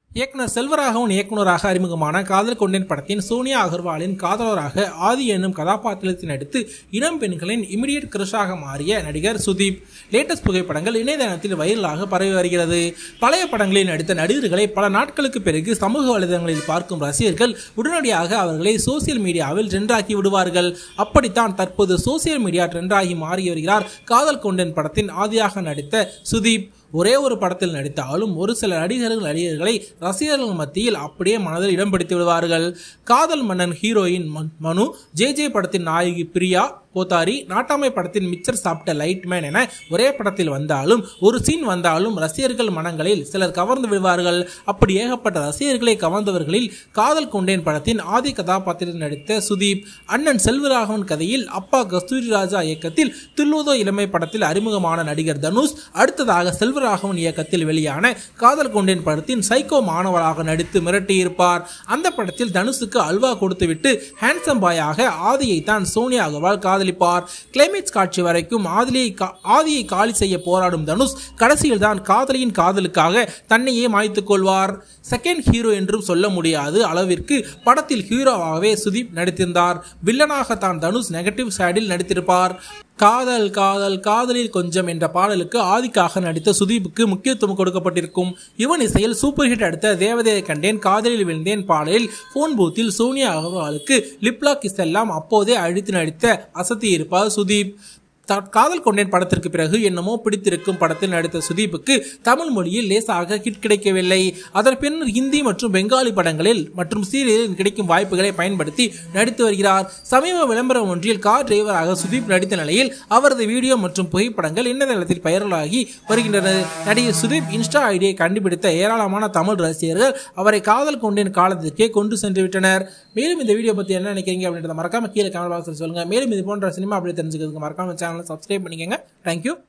இயக்குனர் செல்வராகவன் இயக்குனராக அறிமுகமான காதல் கொண்டேன் படத்தின் சோனியா அகர்வாலின் காதலராக ஆதி என்னும் கதாபாத்திரத்தில் நடித்து இளம் பெண்களின் இமிடியட் கிரஷாக மாறிய நடிகர் சுதீப் லேட்டஸ்ட் புகைப்படங்கள் இணையதளத்தில் வைரலாக பரவி வருகிறது பழைய படங்களில் நடித்த நடிகர்களை பல நாட்களுக்கு பிறகு சமூக வலைதளங்களில் பார்க்கும் ரசிகர்கள் உடனடியாக அவர்களை சோசியல் மீடியாவில் ட்ரெண்டாக்கி விடுவார்கள் அப்படித்தான் தற்போது சோசியல் மீடியா ட்ரெண்டாகி மாறி வருகிறார் காதல் கொண்டேன் படத்தின் ஆதியாக நடித்த சுதீப் ஒரே ஒரு படத்தில் நடித்தாலும் ஒரு சில நடிகர்கள் நடிகர்களை ரசிகர்கள் மத்தியில் அப்படியே மனதில் இடம் பிடித்து விடுவார்கள் காதல் மன்னன் ஹீரோயின் ம- மனு ஜே ஜே படத்தின் நாயகி பிரியா போத்தாரி நாட்டாமை படத்தின் மிச்சர் சாப்பிட்ட லைட்மேன் என ஒரே படத்தில் வந்தாலும் ஒரு சீன் வந்தாலும் ரசிகர்கள் மனங்களில் சிலர் கவர்ந்து விடுவார்கள் அப்படி ஏகப்பட்ட ரசிகர்களை கவர்ந்தவர்களில் காதல் கொண்டேன் படத்தின் ஆதி கதாபாத்திரத்தில் நடித்த சுதீப் அண்ணன் செல்வராகவன் கதையில் அப்பா கஸ்தூரி ராஜா இயக்கத்தில் துல்லுதோ இளமை படத்தில் அறிமுகமான நடிகர் தனுஷ் அடுத்ததாக செல்வராகவன் இயக்கத்தில் வெளியான காதல் கொண்டேன் படத்தின் சைக்கோ மாணவராக நடித்து மிரட்டியிருப்பார் அந்த படத்தில் தனுஷுக்கு அல்வா கொடுத்துவிட்டு ஹேண்ட்ஸம் பாயாக ஆதியை தான் சோனியா அகர்வால் காதலிப்பார் கிளைமேக்ஸ் காட்சி வரைக்கும் ஆதிலியை கா- ஆதியை காலி செய்ய போராடும் தனுஷ் கடைசியில் தான் காதலியின் காதலுக்காக தன்னையே மாய்த்துக் கொள்வார் செகண்ட் ஹீரோ என்றும் சொல்ல முடியாது அளவிற்கு படத்தில் ஹீரோவாகவே சுதீப் நடித்திருந்தார் வில்லனாக தான் தனுஷ் நெகட்டிவ் சைடில் நடித்திருப்பார் காதல் காதல் காதலில் கொஞ்சம் என்ற பாடலுக்கு ஆதிக்காக நடித்த சுதீப்புக்கு முக்கியத்துவம் கொடுக்கப்பட்டிருக்கும் இவன் இசையில் சூப்பர் ஹிட் அடுத்த தேவதையை கண்டேன் காதலில் விழுந்தேன் பாடலில் போன் பூத்தில் சோனியா அகர்வாலுக்கு லிப்லாக் கிஸ் எல்லாம் அப்போதே அழித்து நடித்த அசத்தி இருப்பார் சுதீப் த- காதல் கொண்டேன் படத்திற்கு பிறகு என்னமோ பிடித்திருக்கும் படத்தில் நடித்த சுதீப்புக்கு தமிழ் மொழியில் லேசாக ஹிட் கிடைக்கவில்லை அதன் பின்னர் ஹிந்தி மற்றும் பெங்காலி படங்களில் மற்றும் சீரியலில் கிடைக்கும் வாய்ப்புகளை பயன்படுத்தி நடித்து வருகிறார் சமீப விளம்பரம் ஒன்றில் கார் டிரைவராக சுதீப் நடித்த நிலையில் அவரது வீடியோ மற்றும் புகைப்படங்கள் இணையதளத்தில் வைரலாகி வருகின்றன நடிகர் சுதீப் இன்ஸ்டா ஐடியை கண்டுபிடித்த ஏராளமான தமிழ் ரசிகர்கள் அவரை காதல் கொண்டேன் காலத்திற்கே கொண்டு சென்று விட்டனர் மேலும் இந்த வீடியோ பத்தி என்ன நினைக்கிறீங்க அப்படின்றத மறக்காம கீழே கமெண்ட் பாக்ஸில் சொல்லுங்க மேலும் இது போன்ற சினிமா அப்படி தெரிஞ்சுக்கிறதுக்கு மறக்காம சேனலை சப்ஸ்கிரைப் பண்ணிக்கங்க தேங்க்யூ